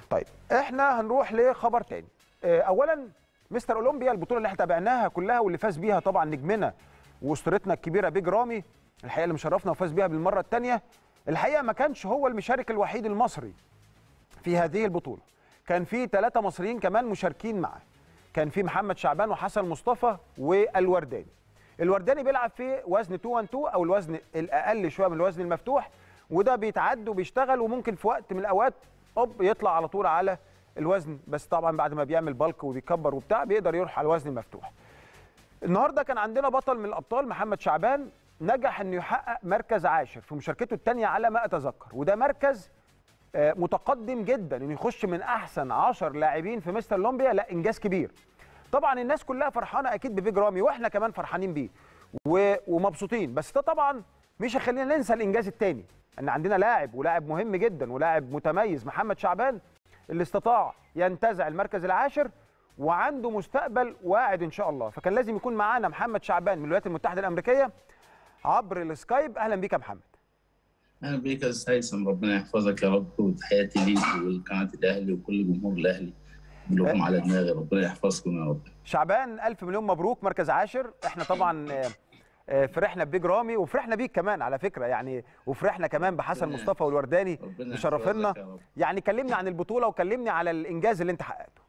طيب احنا هنروح لخبر تاني آه، اولا مستر اولمبيا البطوله اللي احنا تابعناها كلها واللي فاز بيها طبعا نجمنا واسطورتنا الكبيره بيج رامي الحقيقه اللي مشرفنا وفاز بيها بالمره الثانيه الحقيقه ما كانش هو المشارك الوحيد المصري في هذه البطوله كان في ثلاثه مصريين كمان مشاركين معاه كان في محمد شعبان وحسن مصطفى والورداني الورداني بيلعب في وزن 212 او الوزن الاقل شويه من الوزن المفتوح وده بيتعد وبيشتغل وممكن في وقت من الاوقات اوب يطلع على طول على الوزن بس طبعا بعد ما بيعمل بالك وبيكبر وبتاع بيقدر يروح على الوزن المفتوح النهارده كان عندنا بطل من الابطال محمد شعبان نجح انه يحقق مركز عاشر في مشاركته الثانيه على ما اتذكر وده مركز آه، متقدم جدا انه يخش من احسن 10 لاعبين في مستر اولمبيا لا انجاز كبير طبعا الناس كلها فرحانه اكيد ببيج رامي واحنا كمان فرحانين بيه و- ومبسوطين بس ده طبعا مش هيخلينا ننسى الانجاز الثاني ان عندنا لاعب ولاعب مهم جدا ولاعب متميز محمد شعبان اللي استطاع ينتزع المركز العاشر وعنده مستقبل واعد ان شاء الله فكان لازم يكون معانا محمد شعبان من الولايات المتحده الامريكيه عبر السكايب اهلا بيك يا محمد اهلا بيك يا استاذ هيثم ربنا يحفظك يا رب وتحياتي ليك ولقناه الاهلي وكل جمهور الاهلي كلكم على دماغي ربنا يحفظكم يا رب شعبان الف مليون مبروك مركز عاشر احنا طبعا آه، آه، فرحنا ببيج رامي وفرحنا بيك كمان على فكره يعني وفرحنا كمان بحسن ربنا- مصطفى والورداني ربنا مشرفينا يحفظك يا رب. يعني كلمني عن البطوله وكلمني على الانجاز اللي انت حققته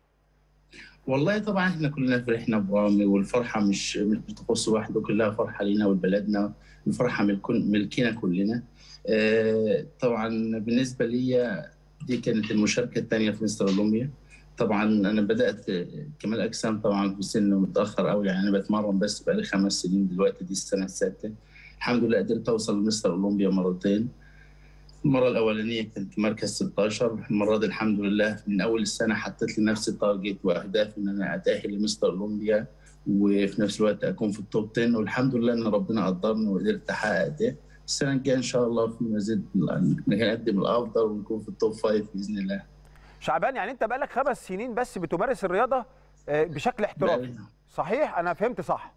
والله طبعا احنا كلنا فرحنا برامي والفرحه مش مش بتخص وحده كلها فرحه لينا ولبلدنا الفرحه ملكن- ملكنا كلنا آه، طبعا بالنسبه لي دي كانت المشاركه الثانيه في مستر اولمبيا طبعا انا بدات كمال اجسام طبعا في سن متاخر قوي يعني انا بتمرن بس بقالي خمس سنين دلوقتي دي السنه السادسه الحمد لله قدرت اوصل لمستر اولمبيا مرتين المرة الأولانية كانت مركز 16 المرة دي الحمد لله من أول السنة حطيت لنفسي تارجت وأهداف إن أنا أتأهل لمستر أولمبيا وفي نفس الوقت أكون في التوب 10 والحمد لله إن ربنا قدرني وقدرت أحقق ده السنة الجاية إن شاء الله في مزيد نقدم الأفضل ونكون في التوب 5 بإذن الله شعبان يعني انت بقالك خمس سنين بس بتمارس الرياضه آه، بشكل احترافي صحيح انا فهمت صح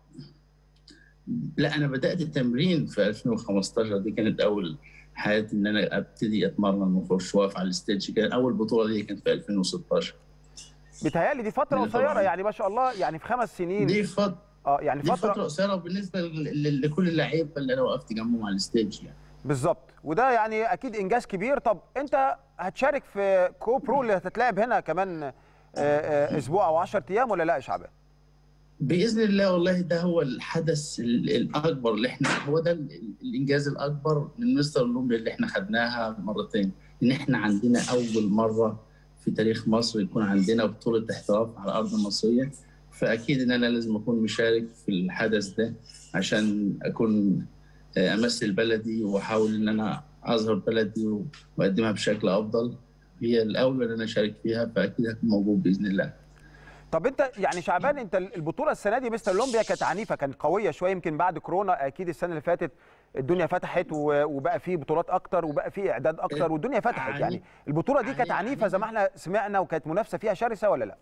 لا أنا بدأت التمرين في 2015 دي كانت أول حياتي إن أنا أبتدي أتمرن وأخش وأقف على الستيج كان أول بطولة لي كانت في 2016 بيتهيألي دي فتره لا قصيره طبعاً. يعني ما شاء الله يعني في خمس سنين دي فترة اه يعني دي فتره فترة قصيرة بالنسبة ل- ل- لكل اللعيبة اللي أنا وقفت جنبهم على الستيج يعني. بالظبط وده يعني اكيد انجاز كبير طب انت هتشارك في كو برو اللي هتتلعب هنا كمان آه، آه، اسبوع او 10 ايام ولا لا يا شعبان بإذن الله والله ده هو الحدث ال- الأكبر اللي إحنا هو ده ال- الإنجاز الأكبر من مستر أولمبيا اللي إحنا خدناها مرتين إن إحنا عندنا أول مرة في تاريخ مصر يكون عندنا بطولة احتراف على الأرض المصرية فأكيد إن أنا لازم أكون مشارك في الحدث ده عشان أكون آه، أمثل بلدي وأحاول إن أنا أظهر بلدي وأقدمها بشكل أفضل هي الأولى إن أنا أشارك فيها فأكيد هكون موجود بإذن الله طب انت يعني شعبان انت البطوله السنه دي مستر اولمبيا كانت عنيفه كانت قويه شويه يمكن بعد كورونا اكيد السنه اللي فاتت الدنيا فتحت و- وبقى في بطولات اكتر وبقى في اعداد اكتر والدنيا فتحت عنيف. يعني البطوله دي كانت عنيفه زي ما احنا سمعنا وكانت منافسه فيها شرسه ولا لا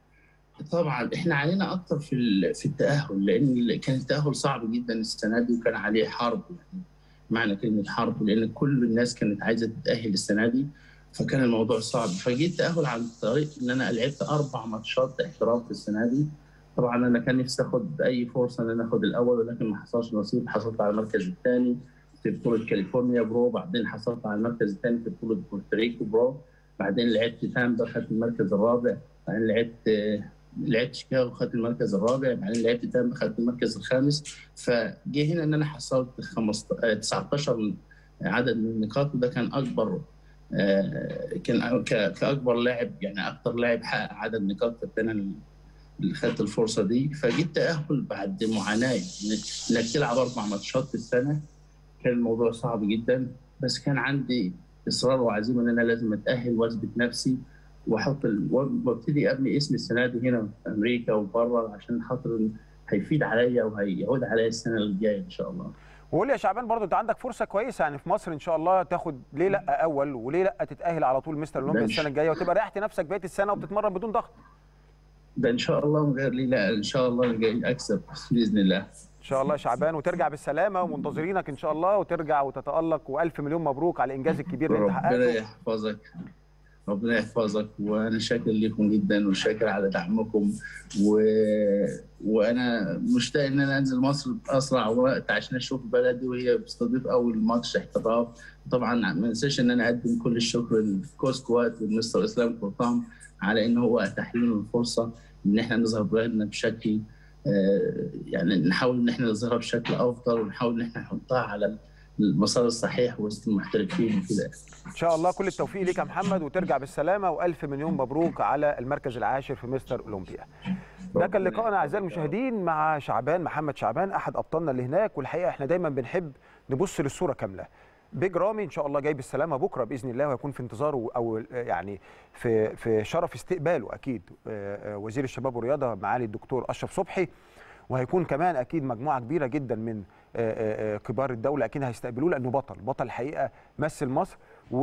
طبعا احنا علينا اكتر في ال- في التاهل لان كان التاهل صعب جدا السنه دي وكان عليه حرب يعني معنى كلمه حرب لان كل الناس كانت عايزه تتاهل السنه دي فكان الموضوع صعب فجيت التاهل عن طريق ان انا لعبت اربع ماتشات احتراف في السنه دي طبعا انا كان نفسي اخد اي فرصه ان انا اخد الاول ولكن ما حصلش نصيب حصلت على المركز الثاني في بطوله كاليفورنيا برو بعدين حصلت على المركز الثاني في بطوله بورتوريكو برو بعدين لعبت تامبا خدت المركز الرابع بعدين لعبت لعبت شيكاغو خدت المركز الرابع بعدين لعبت تامبا خدت المركز الخامس فجه هنا ان انا حصلت 15 19 عدد من النقاط وده كان اكبر آه، كان ك- كاكبر لاعب يعني اكثر لاعب حقق عدد نقاط كنت انا اللي خدت الفرصه دي فجيت تاهل بعد معاناه إنك- انك تلعب اربع ماتشات في السنه كان الموضوع صعب جدا بس كان عندي اصرار وعزيمه ان انا لازم اتاهل واثبت نفسي واحط ال... وابتدي ابني اسم السنه دي هنا في امريكا وبره عشان خاطر هيفيد عليا وهيعود عليا السنه الجايه ان شاء الله. وقول لي يا شعبان برضو انت عندك فرصه كويسه يعني في مصر ان شاء الله تاخد ليه لا اول وليه لا تتاهل على طول مستر اولمبيا ماشي. السنه الجايه وتبقى ريحت نفسك بقيه السنه وبتتمرن بدون ضغط ده ان شاء الله من غير لي لا ان شاء الله جاي اكسب باذن الله. ان شاء الله يا شعبان وترجع بالسلامه ومنتظرينك ان شاء الله وترجع وتتالق والف مليون مبروك على الانجاز الكبير اللي انت ربنا حققته يحفظك ربنا يحفظك وانا شاكر لكم جدا وشاكر على دعمكم و... وانا مشتاق ان انا انزل مصر باسرع وقت عشان اشوف بلدي وهي بتستضيف اول ماتش احتراف طبعا ما انساش ان انا اقدم كل الشكر لكوست وقت والمستر اسلام قرطام على ان هو اتاح لنا الفرصه ان احنا نظهر بلدنا بشكل يعني نحاول ان احنا نظهرها بشكل افضل ونحاول ان احنا نحطها على المسار الصحيح وسط المحترفين وكده ان شاء الله كل التوفيق ليك يا محمد وترجع بالسلامه والف مليون مبروك على المركز العاشر في مستر اولمبيا ده كان لقائنا اعزائي المشاهدين مع شعبان محمد شعبان احد ابطالنا اللي هناك والحقيقه احنا دايما بنحب نبص للصوره كامله بيج رامي ان شاء الله جاي بالسلامه بكره باذن الله وهيكون في انتظاره او يعني في في شرف استقباله اكيد وزير الشباب والرياضه معالي الدكتور اشرف صبحي وهيكون كمان اكيد مجموعه كبيره جدا من كبار الدوله اكيد هيستقبلوه لانه بطل بطل الحقيقه مثل مصر و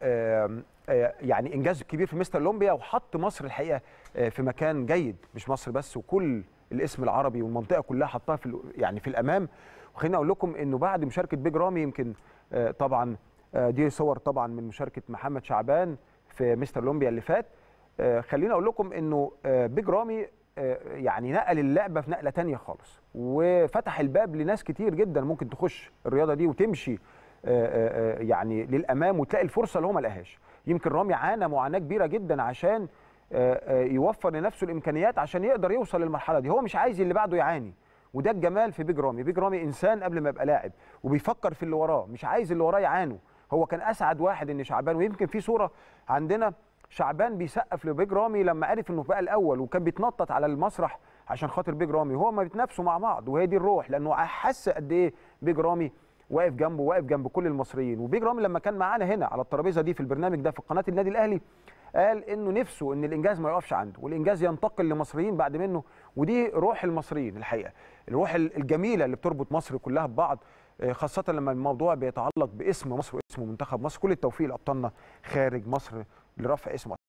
يعني انجاز كبير في مستر اولمبيا وحط مصر الحقيقه في مكان جيد مش مصر بس وكل الاسم العربي والمنطقه كلها حطها في يعني في الامام وخليني اقول لكم انه بعد مشاركه بيج رامي يمكن طبعا دي صور طبعا من مشاركه محمد شعبان في مستر اولمبيا اللي فات خليني اقول لكم انه بيج رامي يعني نقل اللعبه في نقله تانية خالص وفتح الباب لناس كتير جدا ممكن تخش الرياضه دي وتمشي يعني للامام وتلاقي الفرصه اللي هو ما لقاهاش يمكن رامي عانى معاناه كبيره جدا عشان يوفر لنفسه الامكانيات عشان يقدر يوصل للمرحله دي هو مش عايز اللي بعده يعاني وده الجمال في بيج رامي بيج رامي انسان قبل ما يبقى لاعب وبيفكر في اللي وراه مش عايز اللي وراه يعانوا هو كان اسعد واحد ان شعبان ويمكن في صوره عندنا شعبان بيسقف لبيج رامي لما عرف انه بقى الاول وكان بيتنطط على المسرح عشان خاطر بيج رامي وهو ما بيتنافسوا مع بعض وهي دي الروح لانه حس قد ايه بيج رامي واقف جنبه واقف جنب كل المصريين وبيج رامي لما كان معانا هنا على الترابيزه دي في البرنامج ده في قناه النادي الاهلي قال انه نفسه ان الانجاز ما يقفش عنده والانجاز ينتقل لمصريين بعد منه ودي روح المصريين الحقيقه الروح الجميله اللي بتربط مصر كلها ببعض خاصه لما الموضوع بيتعلق باسم مصر واسم منتخب مصر كل التوفيق لابطالنا خارج مصر لرفع اسم